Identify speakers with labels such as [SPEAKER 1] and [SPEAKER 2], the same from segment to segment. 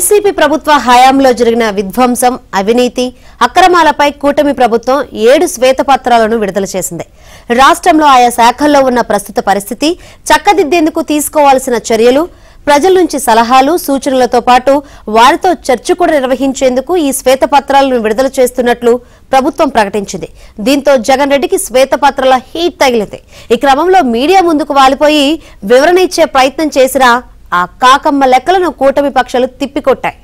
[SPEAKER 1] YCP ప్రభుత్వ హయాంలో జరిగిన విధ్వంసం అవినీతి అక్రమాలపై కూటమి ప్రభుత్వం ఏడు శ్వేతపత్రాలను విడుదల చేసింది రాష్ట్రంలో ఆయా శాఖల్లో ఉన్న ప్రస్తుత పరిస్థితి చక్కదిద్దేందుకు తీసుకోవాల్సిన చర్యలు ప్రజల నుంచి సలహాలు సూచనలతో పాటు వారితో చర్చ కూడా నిర్వహించేందుకు ఈ శ్వేతపత్రాలను విడుదల చేస్తున్నట్లు ప్రభుత్వం ప్రకటించింది దీంతో జగన్ రెడ్డికి శ్వేతపత్రాల హీట్ తగిలింది ఈ క్రమంలో మీడియా ముందుకు వాలిపోయి వివరణ ఇచ్చే ప్రయత్నం చేసినా ఆ కాకమ్మ లెక్కలను కూటమి పక్షాలు తిప్పికొట్టాయి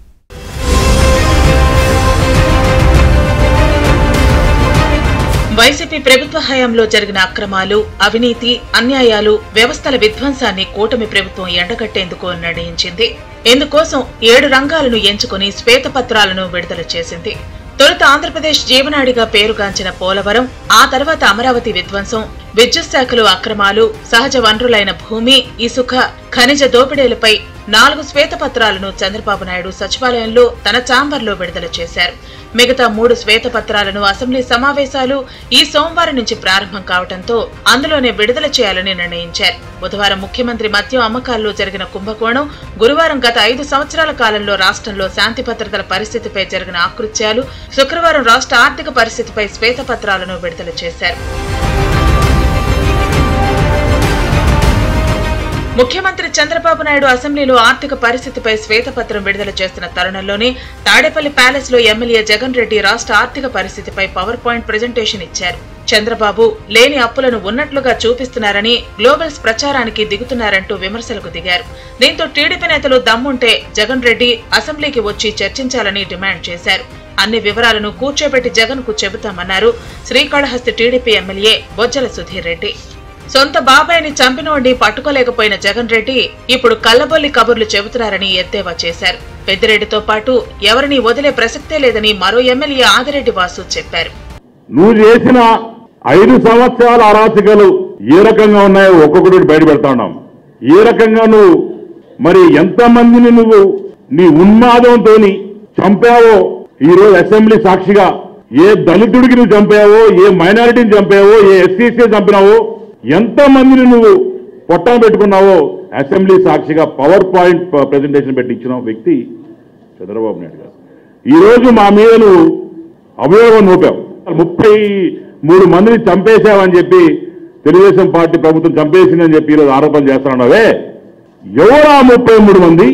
[SPEAKER 2] వైసీపీ ప్రభుత్వ హయాంలో జరిగిన అక్రమాలు అవినీతి అన్యాయాలు వ్యవస్థల విధ్వంసాన్ని కూటమి ప్రభుత్వం ఎండగట్టేందుకు నిర్ణయించింది ఇందుకోసం ఏడు రంగాలను ఎంచుకుని శ్వేతపత్రాలను విడుదల చేసింది తొలుత ఆంధ్రప్రదేశ్ జీవనాడిగా పేరుగాంచిన పోలవరం ఆ తర్వాత అమరావతి విధ్వంసం విద్యుత్ శాఖలో అక్రమాలు సహజ వనరులైన భూమి ఇసుక ఖనిజ దోపిడీలపై నాలుగు శ్వేతపత్రాలను చంద్రబాబు నాయుడు సచివాలయంలో తన ఛాంబర్లో విడుదల చేశారు మిగతా మూడు శ్వేతపత్రాలను అసెంబ్లీ సమావేశాలు ఈ సోమవారం నుంచి ప్రారంభం కావడంతో అందులోనే విడుదల చేయాలని నిర్ణయించారు బుధవారం ముఖ్యమంత్రి మద్యం అమ్మకాల్లో జరిగిన కుంభకోణం గురువారం గత ఐదు సంవత్సరాల కాలంలో రాష్ట్రంలో శాంతి భద్రతల పరిస్థితిపై జరిగిన ఆకృత్యాలు శుక్రవారం రాష్ట్ర ఆర్థిక పరిస్థితిపై శ్వేతపత్రాలను విడుదల చేశారు ముఖ్యమంత్రి చంద్రబాబు నాయుడు అసెంబ్లీలో ఆర్థిక పరిస్థితిపై శ్వేతపత్రం విడుదల చేస్తున్న తరుణంలోనే తాడేపల్లి ప్యాలెస్ లో ఎమ్మెల్యే జగన్ రెడ్డి రాష్ట్ర ఆర్థిక పరిస్థితిపై పవర్ పాయింట్ ప్రజెంటేషన్ ఇచ్చారు చంద్రబాబు లేని అప్పులను ఉన్నట్లుగా చూపిస్తున్నారని గ్లోబల్స్ ప్రచారానికి దిగుతున్నారంటూ విమర్శలకు దిగారు దీంతో టీడీపీ నేతలు దమ్ముంటే జగన్ రెడ్డి అసెంబ్లీకి వచ్చి చర్చించాలని డిమాండ్ చేశారు అన్ని వివరాలను కూర్చోబెట్టి జగన్ కు చెబుతామన్నారు శ్రీకాళహస్తి టీడీపీ ఎమ్మెల్యే బొజ్జల సుధీర్ రెడ్డి సొంత బాబాయిని చంపినోడిని పట్టుకోలేకపోయిన జగన్ రెడ్డి ఇప్పుడు కల్లబొల్లి కబుర్లు చెబుతున్నారని ఎద్దేవా చేశారు పెద్దిరెడ్డితో పాటు ఎవరిని వదిలే ప్రసక్తే లేదని మరో ఎమ్మెల్యే ఆదిరెడ్డి వాసు చెప్పారు
[SPEAKER 3] నువ్వు చేసిన ఐదు సంవత్సరాల అరాచకాలు ఏ రకంగా ఉన్నాయో ఒక్కొక్కటి బయట పెడతా ఉన్నాం ఏ రకంగా నువ్వు మరి ఎంతమందిని నువ్వు నీ ఉన్మాదంతో చంపావో ఈ రోజు అసెంబ్లీ సాక్షిగా ఏ దళితుడికి నువ్వు చంపావో ఏ మైనారిటీని చంపావో ఏ ఎస్సీసీ చంపినావో ఎంతమందిని నువ్వు పొట్టం పెట్టుకున్నావో అసెంబ్లీ సాక్షిగా పవర్ పాయింట్ ప్రెజెంటేషన్ పెట్టి ఇచ్చిన వ్యక్తి చంద్రబాబు నాయుడు గారు ఈ రోజు మా మీద నువ్వు అభియోగం నూపావు ముప్పై మూడు మందిని చంపేశావని చెప్పి తెలుగుదేశం పార్టీ ప్రభుత్వం చంపేసిందని చెప్పి ఈరోజు ఆరోపణ చేస్తున్నావే ఎవరా ముప్పై మూడు మంది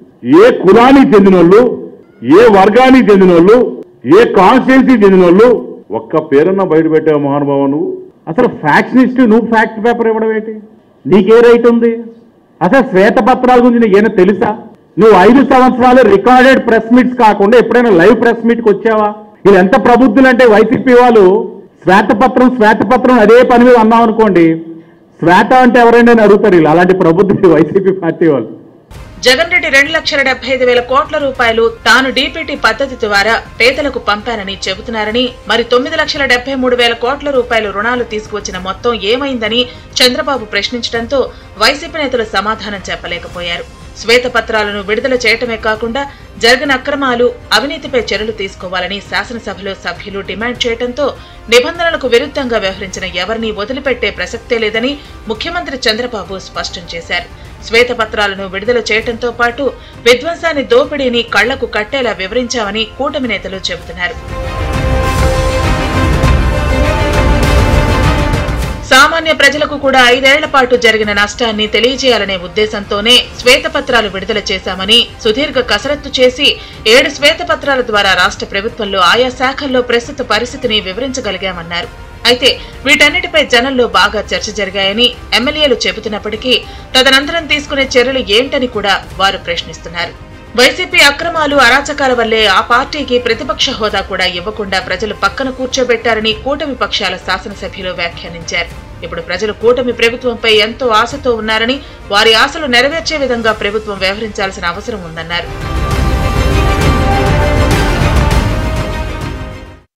[SPEAKER 3] ఏ కులానికి చెందిన వాళ్ళు ఏ వర్గానికి చెందిన వాళ్ళు ఏ కాన్స్టిట్యున్సీకి చెందిన వాళ్ళు ఒక్క పేరున్న బయట పెట్టావు మహానుభావ నువ్వు అసలు ఫ్యాక్షనిస్ట్ నువ్వు ఫ్యాక్ట్ పేపర్ ఇవ్వడం ఏంటి నీకే రైట్ ఉంది అసలు శ్వేతపత్రాల గురించి నీకేమైనా తెలుసా నువ్వు ఐదు సంవత్సరాలు రికార్డెడ్ ప్రెస్ మీట్స్ కాకుండా ఎప్పుడైనా లైవ్ ప్రెస్ మీట్కి వచ్చావా ఇది ఎంత ప్రబుద్ధులు అంటే వైసీపీ వాళ్ళు శ్వేతపత్రం శ్వేతపత్రం అదే పని మీద అన్నాం అనుకోండి శ్వేత అంటే ఎవరైనా అని అడుగుతారు వీళ్ళు అలాంటి ప్రబుద్ధులు వైసీపీ పార్టీ వాళ్ళు
[SPEAKER 2] జగన్ రెడ్డి రెండు లక్షల డెబ్బై ఐదు వేల కోట్ల రూపాయలు తాను డీపీటీ పద్ధతి ద్వారా పేదలకు పంపానని చెబుతున్నారని మరి తొమ్మిది లక్షల డెబ్బై మూడు వేల కోట్ల రూపాయలు రుణాలు తీసుకువచ్చిన మొత్తం ఏమైందని చంద్రబాబు ప్రశ్నించడంతో వైసీపీ నేతలు సమాధానం చెప్పలేకపోయారు శ్వేతపత్రాలను విడుదల చేయటమే కాకుండా జరిగిన అక్రమాలు అవినీతిపై చర్యలు తీసుకోవాలని శాసనసభలో సభ్యులు డిమాండ్ చేయడంతో నిబంధనలకు విరుద్ధంగా వ్యవహరించిన ఎవరిని వదిలిపెట్టే ప్రసక్తే లేదని ముఖ్యమంత్రి చంద్రబాబు స్పష్టం చేశారు శ్వేతపత్రాలను విడుదల చేయడంతో పాటు విధ్వంసాన్ని దోపిడీని కళ్లకు కట్టేలా వివరించామని కూటమి నేతలు చెబుతున్నారు సామాన్య ప్రజలకు కూడా ఐదేళ్ల పాటు జరిగిన నష్టాన్ని తెలియజేయాలనే ఉద్దేశంతోనే శ్వేతపత్రాలు విడుదల చేశామని సుదీర్ఘ కసరత్తు చేసి ఏడు శ్వేతపత్రాల ద్వారా రాష్ట్ర ప్రభుత్వంలో ఆయా శాఖల్లో ప్రస్తుత పరిస్థితిని వివరించగలిగామన్నారు అయితే వీటన్నిటిపై జనంలో బాగా చర్చ జరిగాయని ఎమ్మెల్యేలు చెబుతున్నప్పటికీ తదనంతరం తీసుకునే చర్యలు ఏంటని కూడా వారు ప్రశ్నిస్తున్నారు వైసీపీ అక్రమాలు అరాచకాల వల్లే ఆ పార్టీకి ప్రతిపక్ష హోదా కూడా ఇవ్వకుండా ప్రజలు పక్కన కూర్చోబెట్టారని కూటమి పక్షాల శాసనసభ్యులు వ్యాఖ్యానించారు ఇప్పుడు ప్రజలు కూటమి ప్రభుత్వంపై ఎంతో ఆశతో ఉన్నారని వారి ఆశలు నెరవేర్చే విధంగా ప్రభుత్వం వ్యవహరించాల్సిన అవసరం ఉందన్నారు